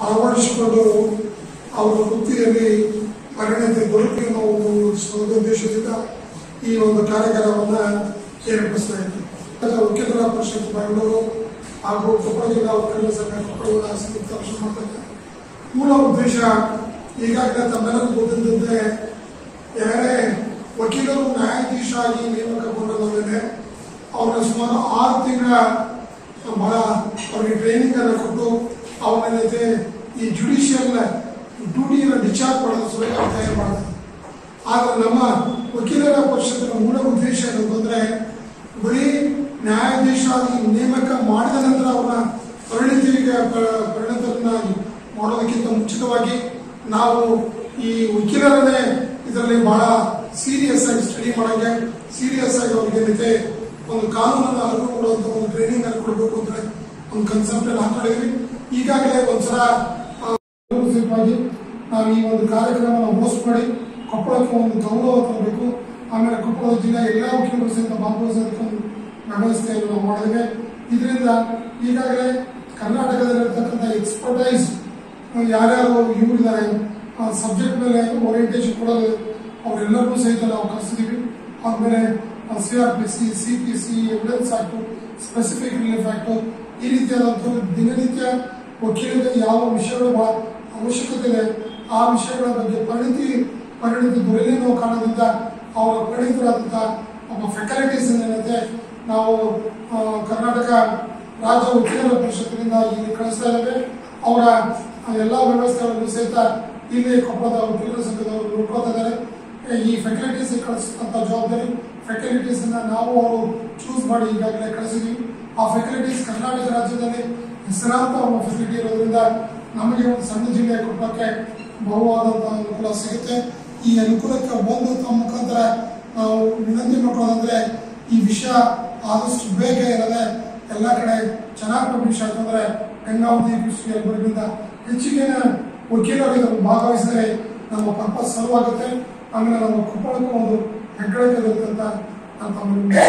ಅಳವಡಿಸಿಕೊಂಡು ಅವರ ವೃತ್ತಿಯಲ್ಲಿ ಪರಿಣತಿ ದೊರಕಿ ನಾವು ಒಂದು ಸದುದ್ದೇಶದಿಂದ ಈ ಒಂದು ಕಾರ್ಯಕ್ರಮವನ್ನು ಏರ್ಪಡಿಸ್ತಾ ಇದ್ದೀವಿ ಅದರ ವಕೀಲರ ಪರಿಷತ್ ಬೆಂಗಳೂರು ಹಾಗೂ ಕೊಪ್ಪಳ ಜಿಲ್ಲಾ ವಕೀಲರ ಸಂಘ ಕೊಪ್ಪಳದ ಸಂಯುಕ್ತ ಮಾಡ್ತಾರೆ ಮೂಲ ಉದ್ದೇಶ ಈಗಾಗಲೇ ತಮ್ಮೆಲ್ಲರಿಗೂ ಗೊತ್ತಿದ್ದಂತೆ ಯಾರೇ ವಕೀಲರು ನ್ಯಾಯಾಧೀಶ ಆಗಿ ನೇಮಕಗೊಂಡ ಮೇಲೆ ಅವರ ಸುಮಾರು ಆರು ತಿಂಗಳ ಬಹಳ ಅವರಿಗೆ ಟ್ರೈನಿಂಗ್ ಅನ್ನು ಕೊಟ್ಟು ಅವನಲ್ಲದೆ ಈ ಜುಡಿಷಿಯಲ್ ಡ್ಯೂಟಿಯನ್ನು ಡಿಸ್ಚಾರ್ಜ್ ಮಾಡೋದು ಸಲುವಾಗಿ ಅವ್ರು ತಯಾರು ಮಾಡ್ತಾರೆ ಆದರೆ ನಮ್ಮ ವಕೀಲರ ಪರಿಷತ್ತಿನ ಮೂಲ ಉದ್ದೇಶ ಏನಂತಂದ್ರೆ ಬರೀ ನ್ಯಾಯಾಧೀಶರಾಗಿ ನೇಮಕ ಮಾಡಿದ ನಂತರ ಅವರ ಪರಿಣಿತಿಗೆ ಪ- ಪರಿಣಿತರನ್ನಾಗಿ ಮಾಡೋದಕ್ಕಿಂತ ಮುಂಚಿತವಾಗಿ ನಾವು ಈ ವಕೀಲರನ್ನೇ ಇದರಲ್ಲಿ ಬಹಳ ಸೀರಿಯಸ್ ಆಗಿ ಸ್ಟಡಿ ಮಾಡಂಗೆ ಸೀರಿಯಸ್ ಆಗಿ ಅವ್ರಿಗೆ ಏನೈತೆ ಒಂದು ಕಾನೂನನ್ನು ಅರಿವು ಕೊಡುವಂತ ಒಂದು ಟ್ರೈನಿಂಗ್ ಅನ್ನು ಕೊಡಬೇಕು ಅಂದ್ರೆ ಒಂದು ಕನ್ಸೆಪ್ಟ್ ಅನ್ನು ಹಾಕೊಂಡಿದ್ವಿ ಈಗಾಗಲೇ ಒಂದ್ಸಲ ಆ, ಆಗಿ ನಾವು ಈ ಒಂದು ಕಾರ್ಯಕ್ರಮವನ್ನು ಹೋಸ್ಟ್ ಮಾಡಿ ಕೊಪ್ಪಳಕ್ಕೆ ಒಂದು ಗೌರವ ತರಬೇಕು ಆಮೇಲೆ ಕೊಪ್ಪಳ ಜಿಲ್ಲೆ ಎಲ್ಲ ವಕೀಲರು ಸಹಿತ ಭಾಗವಹಿಸೋದಕ್ಕೆ ಒಂದು ವ್ಯವಸ್ಥೆಯನ್ನು ನಾವು ಮಾಡಿದ್ದೇವೆ ಇದರಿಂದ ಈಗಾಗಲೇ ಕರ್ನಾಟಕದಲ್ಲಿರ್ತಕ್ಕಂಥ ಎಕ್ಸ್ಪರ್ಟೈಸ್ ಯಾರ್ಯಾರು ಇವರಿದ್ದಾರೆ ಸಬ್ಜೆಕ್ಟ್ ಮೇಲೆ ಓರಿಯಂಟೇಷನ್ ಕೊಡೋದು ಅವರೆಲ್ಲರಿಗೂ ಸಹಿತ ನಾವು ಕಳಿಸಿದ್ದೀವಿ ಆದ್ಮೇಲೆ C R P C C P C evidence act specific relief act ಈ ರೀತಿಯಾದಂಥ ದಿನನಿತ್ಯ ವಕೀಲರಿಗೆ ಯಾವ ವಿಷಯಗಳ ಬಹಳ ಅವಶ್ಯಕತೆ ಇದೆ ಆ ವಿಷಯಗಳ ಬಗ್ಗೆ ಪರಿಣಿತಿ ಪರಿಣಿತಿ ದೊರೆಯಲಿ ನಾವು ಕಾರಣದಿಂದ ಅವರ ಪರಿಣಿತರಾದಂಥ ಒಬ್ಬ ಫ್ಯಾಕಲ್ಟೀಸ್ ಏನೈತೆ ನಾವು ಆ, ಕರ್ನಾಟಕ ರಾಜ್ಯ ವಕೀಲರ ಪರಿಷತ್ತಿನಿಂದ ಇಲ್ಲಿ ಕಳಿಸ್ತಾ ಇದ್ದೇವೆ ಅವರ ಎಲ್ಲ ವ್ಯವಸ್ಥೆಗಳನ್ನು ಸಹಿತ ಇಲ್ಲಿ ಕೊಪ್ಪಳದ ವಕೀಲರ ಸಂಘದವರು ನೋಡ್ಕೊತಾ ಇದ್ದಾರೆ ಈ ಫೆಸಿಲಿಟೀಸ್ ಕಳಿಸ್ತಂತ ಜವಾಬ್ದಾರಿ ಫೆಸಿಲಿಟೀಸ್ ಅನ್ನ ನಾವು ಅವರು ಚೂಸ್ ಮಾಡಿ ಈಗಾಗಲೇ ಕಳಿಸಿದ್ವಿ ಆ ಫೆಸಿಲಿಟೀಸ್ ಕರ್ನಾಟಕ ರಾಜ್ಯದಲ್ಲಿ ಹೆಸರಾಂತ ಒಂದು ಫೆಸಿಲಿಟಿ ಇರೋದ್ರಿಂದ ನಮಗೆ ಒಂದು ಸಣ್ಣ ಜಿಲ್ಲೆ ಕೊಟ್ಟಕ್ಕೆ ಬಹುವಾದಂತಹ ಅನುಕೂಲ ಸಿಗುತ್ತೆ ಈ ಅನುಕೂಲಕ್ಕೆ ಬಂದು ತಮ್ಮ ಮುಖಾಂತರ ನಾವು ವಿನಂತಿ ಮಾಡ್ಕೊಳ್ಳೋದಂದ್ರೆ ಈ ವಿಷಯ ಆದಷ್ಟು ಬೇಗ ಇರದೆ ಎಲ್ಲ ಕಡೆ ಚೆನ್ನಾಗಿ ಪಬ್ಲಿಷ್ ಆಗ್ತಂದ್ರೆ ಗಂಗಾವತಿ ಕೃಷಿ ಯಲಬುರ್ಗಿಯಿಂದ ಹೆಚ್ಚಿಗೆ ವಕೀಲರು ಇದನ್ನು ಭಾಗವಹಿಸಿದರೆ ನಮ್ಮ ಪರ್ಪಸ್ ಸರ್ವ್ ಆಗುತ್ತೆ ಆಮೇಲೆ ನಮ್ಮ ಕೊಪ್ಪಳಕ್ಕೂ ಒಂದು ಹೆಗ್ಗಳಿಕೆ ಇರುತ್ತೆ ಅಂತ ನಾನು ತಮ್ಮಲ್ಲಿ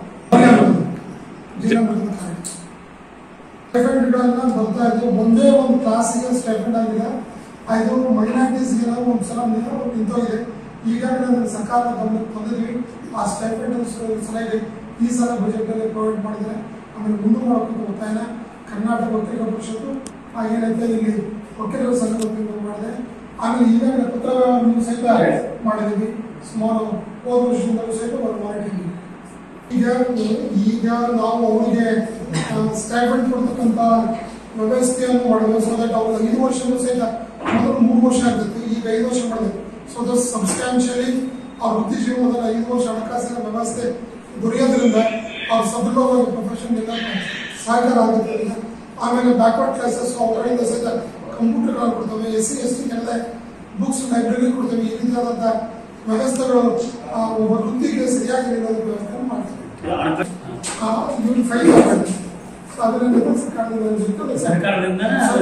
ಜೀವನ ಕಾರ್ಯ ಸ್ಟೈಫಂಡ್ಗಳನ್ನ ಬರ್ತಾ ಇದ್ದು ಒಂದೇ ಒಂದು ಕ್ಲಾಸಿಗೆ ಸ್ಟೈಫಂಡ್ ಆಗಿದೆ ಅದು ಮೈನಾರಿಟೀಸ್ಗೆ ನಾವು ಒಂದು ಸಲ ನಿಂತು- ನಿಂತೋಗಿದೆ ಈಗಾಗಲೇ ಅದನ್ನು ಸರ್ಕಾರ ಗಮನಕ್ಕೆ ತಂದಿದ್ವಿ ಆ ಸ್ಟೈಫಂಡ್ ಸಲಹೆ ಈ ಸಲ ಬಜೆಟ್ ಅಲ್ಲಿ ಪ್ರೊವೈಡ್ ಮಾಡಿದ್ರೆ ಆಮೇಲೆ ಮುಂದೆ ಮಾಡೋಕ್ಕಂತ ಒತ್ತಾಯನ ಕರ್ನಾಟಕ ವಕೀಲರ ಪರಿಷತ್ತು ಹಾಗೇನೈತೆ ಇಲ್ಲಿ ವಕೀಲರ ಸಂಘ ವಕೀಲರು ಮಾಡಿದೆ ಆಮೇಲೆ ಈಗಾಗಲೇ ಪತ್ರ ವ್ಯವಹಾರವನ್ನು ಸಹಿತ ಮಾಡಿದ್ದೀವಿ ಸುಮಾರು ಹೋದ ವರ್ಷದಿಂದಲೂ ಸಹಿತ ಅವರು ಮಾಡಿದ್ದೀವಿ ಈಗ ಈಗ ನಾವು ಅವರಿಗೆ ಸ್ಟೈಫಂಡ್ ಕೊಡ್ತಕ್ಕಂಥ ವ್ಯವಸ್ಥೆಯನ್ನು ಮಾಡಬೇಕು ಸೊ ದಟ್ ಅವ್ರು ಐದು ವರ್ಷನೂ ಸಹಿತ ಮೊದಲು ಮೂರು ವರ್ಷ ಆಗ್ತಿತ್ತು ಈಗ ಐದು ವರ್ಷ ಮಾಡಬೇಕು ಸೊ ದಟ್ ಸಬ್ಸ್ಟ್ಯಾನ್ಷಿಯಲಿ ಅವ್ರ ವೃತ್ತಿ ಜೀವನದಲ್ಲಿ ಐದು ವರ್ಷ ಹಣಕಾಸಿನ ವ್ಯವಸ್ಥೆ ದೊರೆಯೋದ್ರಿಂದ ಅವ್ರ ಸದೃಢವಾಗಿ ಪ್ರೊಫೆಷನ್ ಎಲ್ಲ ಸಹಕಾರ ಆಗುತ್ತೆ ಈಗ. ಆಮೇಲೆ ಬ್ಯಾಕ್ವರ್ಡ್ ಕ್ಲಾಸಸ್ ಅವ್ರ ಕಡೆಯಿಂದ ಸಹಿತ ಕಂಪ್ಯೂಟರ್ಗಳನ್ನು ಕೊಡ್ತವೆ ಎಸ್ ಸಿ ಎಸ್ ಟಿ ಕೆಳಗೆ ಬುಕ್ಸ್ ಲೈಬ್ರರಿ ಕೊಡ್ತೇವೆ ಈ ರೀತಿಯಾದಂಥ ವ್ಯವಸ್ಥೆಗಳು ಆ, ಒಬ್ಬ ವೃತ್ತಿಗೆ ಸರಿಯಾಗಿ ನೀಡೋದಕ್ಕೆ ವ್ಯವಸ್ಥೆ ಮಾಡ್ತೀವಿ ಆ, ಇವ್ರು ಫೈಲ್ ಮಾಡ್ತಾರೆ ಸೊ ಅದರಿಂದ ಸರ್ಕಾರದಿಂದ ಜೊತೆ ಸರ್ಕಾರದಿಂದ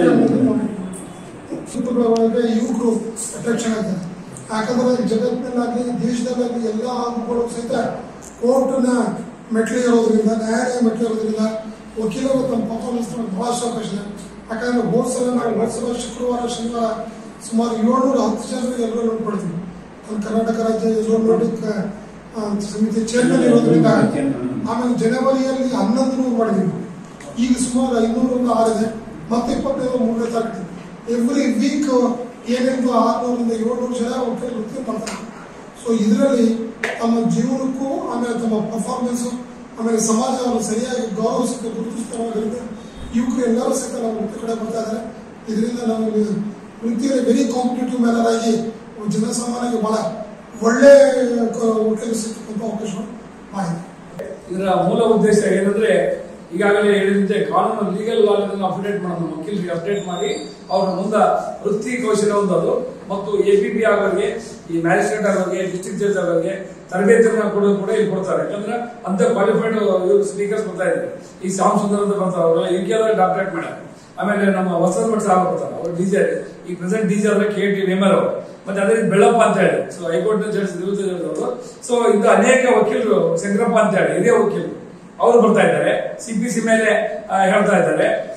ಸುತ್ತುಗಳ ಒಳಗೆ ಯುವಕರು ಅಟ್ರಾಕ್ಷನ್ ಆಗ್ತಾರೆ ಯಾಕಂದ್ರೆ ಜಗತ್ತಿನಲ್ಲಾಗಲಿ ದೇಶದಲ್ಲಾಗಲಿ ಎಲ್ಲ ಹಬ್ಬಗಳು ಸಹಿತ ಕೋರ್ಟ್ನ ಮೆಟ್ಲು ಇರೋದ್ರಿಂದ ನ್ಯಾಯಾಲಯ ಮೆಟ್ಲು ಇರೋದ್ರಿಂದ ವಕೀಲರು ತಮ್ಮ ಪರ್ಫಾರ್ಮೆನ್ಸ್ ಬಹಳಷ್ಟು ಅವಕಾಶ ಇದೆ ಯಾಕಂದ್ರೆ ಹೋದ ಸಲ ನಾವು ಹೋದ ಸಲ ಶುಕ್ರವಾರ ಶನಿವಾರ ಸುಮಾರು ಏಳ್ನೂರ ಹತ್ತು ಜನರಿಗೆ ಎಲ್ಲರೂ ನೋಟ್ ಪಡ್ತೀವಿ ನಮ್ಮ ಕರ್ನಾಟಕ ರಾಜ್ಯ ಎನ್ರೋಲ್ಮೆಂಟ್ ಸಮಿತಿ ಚೇರ್ಮನ್ ಇರೋದ್ರಿಂದ ಆಮೇಲೆ ಜನವರಿಯಲ್ಲಿ ಹನ್ನೊಂದು ನೂರು ಮಾಡಿದ್ವಿ ಈಗ ಸುಮಾರು ಐನೂರಿಂದ ಆರಿದೆ ಮತ್ತೆ ಇಪ್ಪತ್ತೈದು ಮೂರನೇ ತಾರೀಕು ಎವ್ರಿ ವೀಕ್ ಏನೆಂದು ಆರುನೂರಿಂದ ಏಳ್ನೂರು ಜನ ವಕೀಲರು ವೃತ್ತಿ ಮಾಡ್ತಾರೆ ಸೊ ಇದರಲ್ಲಿ ತಮ್ಮ ಜೀವನಕ್ಕೂ ಆಮೇಲೆ ತಮ್ಮ ಪರ್ಫಾರ್ಮೆನ್ಸ್ ಆಮೇಲೆ ಸಮಾಜವನ್ನು ಸರಿಯಾಗಿ ಗೌರವಿಸುತ್ತೆ ಗುರುತಿಸ್ತಾರೋದ್ರಿಂದ ಯುವಕರು ಎಲ್ಲರೂ ಸಹಿತ ನಾವು ವೃತ್ತಿ ಕಡೆ ಬರ್ತಾ ಇದ್ದಾರೆ ಇದರಿಂದ ನಾವು ಇದು ವೃತ್ತಿಯಲ್ಲಿ ವೆರಿ ಕಾಂಪಿಟೇಟಿವ್ ಮ್ಯಾನರ್ ಆಗಿ ಜನಸಾಮಾನ್ಯರಿಗೆ ಬಹಳ ಒಳ್ಳೆ ಕ- ವಕೀಲರು ಸಿಗ್ತಕ್ಕಂಥ ಅವಕಾಶ ಮಾಡಿದೆ ಇದರ ಮೂಲ ಉದ್ದೇಶ ಏನಂದ್ರೆ ಈಗಾಗಲೇ ಹೇಳಿದಂತೆ ಕಾನೂನು ಲೀಗಲ್ ಲಾಲ್ ಅಪ್ಡೇಟ್ ಮಾಡೋದು ವಕೀಲರಿಗೆ ಅಪ್ಡೇಟ್ ಮಾಡಿ ಅವ್ರ ಮುಂದ ವೃತ್ತಿ ಕೌಶಲ್ಯ ಹೊಂದೋದು ಮತ್ತು ಎ ಪಿ ಪಿ ಆಗೋರಿಗೆ ಈ ಮ್ಯಾಜಿಸ್ಟ್ರೇಟ್ ಆಗೋರಿಗೆ ಡಿಸ್ಟ್ರಿಕ್ಟ್ ಜಡ್ಜ್ ಆಗೋರಿಗೆ ತರಬೇತಿಯನ್ನ ಕೊಡೋದು ಕೂಡ ಇಲ್ಲಿ ಕೊಡ್ತಾರೆ ಯಾಕಂದ್ರೆ ಅಂತ ಕ್ವಾಲಿಫೈಡ್ ಇವರು ಸ್ಪೀಕರ್ಸ್ ಬರ್ತಾ ಇದ್ದಾರೆ ಈ ಶ್ಯಾಮ್ ಸುಂದರ್ ಅಂತ ಬರ್ತಾರೆ ಅವರೆಲ್ಲ ಯುಕೆ ಡಾಕ್ಟರೇಟ್ ಮಾಡ್ಯಾರ ಆಮೇಲೆ ನಮ್ಮ ವಸಂತ ಭಟ್ ಸಾಹೇಬ್ ಬರ್ತಾರೆ ಅವರು ಡಿಜೆ ಈ ಪ್ರೆಸೆಂಟ್ ಡಿಜೆ ಅಂದ್ರೆ ಕೆ ಟಿ ನೇಮರ್ ಅವರು ಮತ್ತೆ ಅದೇ ರೀತಿ ಬೆಳ್ಳಪ್ಪ ಅಂತ ಹೇಳಿ ಸೊ ಹೈಕೋರ್ಟ್ ಜಡ್ಜ್ ನಿವೃತ್ತ ಜಡ್ಜ್ ಅವರು ಸೊ ಇದು ಅನೇಕ ವಕೀಲರು ಶಂಕರಪ್ಪ ಅಂತ ಹೇಳಿ ಹಿರಿಯ ವಕೀಲರು ಅವರು ಬರ್ತಾ ಇದ್ದಾರೆ ಸಿ ಪಿ ಸಿ ಮೇಲೆ ಆ, ಹೇಳ್ತಾ ಇದ್ದಾರೆ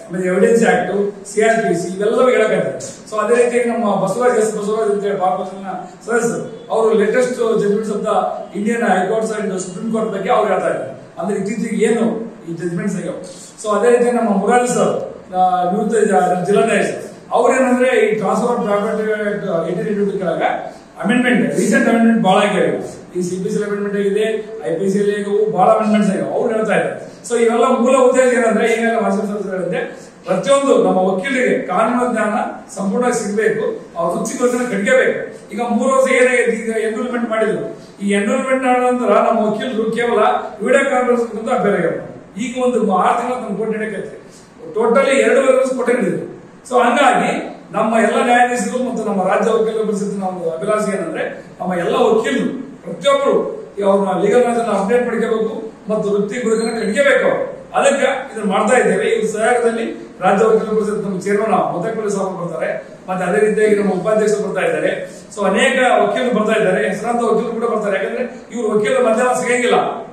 ಆಮೇಲೆ evidence act CR P C ಇವೆಲ್ಲವೂ ಹೇಳಕತ್ತಾರೆ ಸೊ ಅದೇ ರೀತಿಯಾಗಿ ನಮ್ಮ ಬಸವರಾಜ್ ಎಸ್ ಬಸವರಾಜ್ ಅಂತ ಹೇಳಿ ಪಾರ್ಪೋಷನ್ ಸದಸ್ಯರು ಅವರು latest judgments of the Indian high courts and supreme court ಬಗ್ಗೆ ಅವ್ರು ಹೇಳ್ತಾ ಇದ್ದಾರೆ ಅಂದ್ರೆ ಇತ್ತೀಚೆಗೆ ಏನು ಈ ಜಜ್ಮೆಂಟ್ಸ್ ಆಗ್ಯಾವ ಸೊ ಅದೇ ರೀತಿ ನಮ್ಮ ಮುರಾರಿ ಸರ್ ಆ, ನಿವೃತ್ತ ಜ- ಜಿಲ್ಲಾ ನ್ಯಾಯಾಧೀಶ ಅವ್ರೇನಂದ್ರೆ ಈ ಟ್ರಾನ್ಸ್ಫರ್ ಪ್ರಾಪರ್ಟಿ ಏಟೀನ್ ಕೆಳಗ ಅಮೆಂಡ್ಮೆಂಟ್ ರೀಸೆಂಟ್ ಅಮೆಂಡ್ಮೆಂಟ್ ಬಹಳ ಆಗ್ಯಾವ ಈ ಸಿ ಪಿ ಸಿ ಅಮೆಂಡ್ಮೆಂಟ್ ಆಗಿದೆ ಐ ಪಿ ಸಿ ಬಹಳ ಅಮೆಂಡ್ಮೆಂಟ್ಸ್ ಆಗ್ಯಾವ ಅವ್ರು ಹೇಳ್ತಾ ಇದ್ದಾರೆ ಸೊ ಇವೆಲ್ಲ ಮೂಲ ಉದ್ದೇಶ ಏನಂದ್ರೆ ಈಗೆಲ್ಲ ಮಾಜಿ ಸದಸ್ಯರು ಹೇಳಿದ್ರೆ ಪ್ರತಿಯೊಂದು ನಮ್ಮ ವಕೀಲರಿಗೆ ಕಾನೂನು ಜ್ಞಾನ ಸಂಪೂರ್ಣವಾಗಿ ಸಿಗಬೇಕು ಅವ್ರ ವೃತ್ತಿಗೋಸ್ಕರ ಕಟ್ಕೋಬೇಕು ಈಗ ಮೂರು ವರ್ಷ ಏನಾಗೈತಿ ಈಗ ಎನ್ರೋಲ್ಮೆಂಟ್ ಮಾಡಿದ್ರು ಈ ಎನ್ರೋಲ್ಮೆಂಟ್ ನಂತರ ನಮ್ಮ ವಕೀಲರು ಕೇವಲ ವಿಡಿಯೋ ಕಾನ್ಫರೆನ್ಸ್ ಅಂತ ಅಭ್ಯರ್ಥಿ ಆಗ್ಯಾರ. ಈಗ ಒಂದು ಆರು ತಿಂಗಳ ತಮ್ಮ ಕೋರ್ಟ್ ನಡೆಯಕೈತಿ ಟೋಟಲಿ ಎರಡೂವರೆ ವರ್ಷ ಕೊಟ್ಟೆ ನಡೆದಿದೆ ಸೊ ಹಂಗಾಗಿ ನಮ್ಮ ಎಲ್ಲ ನ್ಯಾಯಾಧೀಶರು ಮತ್ತು ನಮ್ಮ ರಾಜ್ಯ ವಕೀಲರ ಪರಿಸ್ಥಿತಿ ನಮ್ಮ ಅಭಿಲಾಷೆ ಏನಂದ್ರೆ ನಮ್ಮ ಎಲ್ಲ ವಕೀಲರು ಪ್ರತಿಯೊಬ್ಬರು ಅವ್ರನ್ನ ಲೀಗಲ್ ನಾಲೆಜ್ ಅಪ್ಡೇಟ್ ಮಾಡ್ಕೋಬೇಕು ಮತ್ತು ವೃತ್ತಿ ಗುರುತನ್ನ ಕಟ್ಕೋಬೇಕು ಅವ್ರು ಅದಕ್ಕೆ ಇದನ್ನ ಮಾಡ್ತಾ ಇದ್ದೇವೆ ಈ ಸಹಯೋಗದಲ್ಲಿ ರಾಜ್ಯ ವಕೀಲರ ಪರಿಷತ್ ನಮ್ಮ ಚೇರ್ಮನ್ ಮೊದಲ ಸಾಹೇಬ್ ಬರ್ತಾರೆ ಮತ್ತೆ ಅದೇ ರೀತಿಯಾಗಿ ನಮ್ಮ ಉಪಾಧ್ಯಕ್ಷರು ಬರ್ತಾ ಇದ್ದಾರೆ ಸೊ ಅನೇಕ ವಕೀಲರು ಬರ್ತಾ ಇದ್ದಾರೆ ಹೆಸರಾಂತ ವಕೀಲರು ಕೂಡ ಬರ್ತಾರೆ ಯಾಕಂದ್ರೆ ಇವ್ರು ವಕೀಲರ ಮಧ್ಯಾಹ್ನ ಸಿಗಂಗಿಲ್ಲ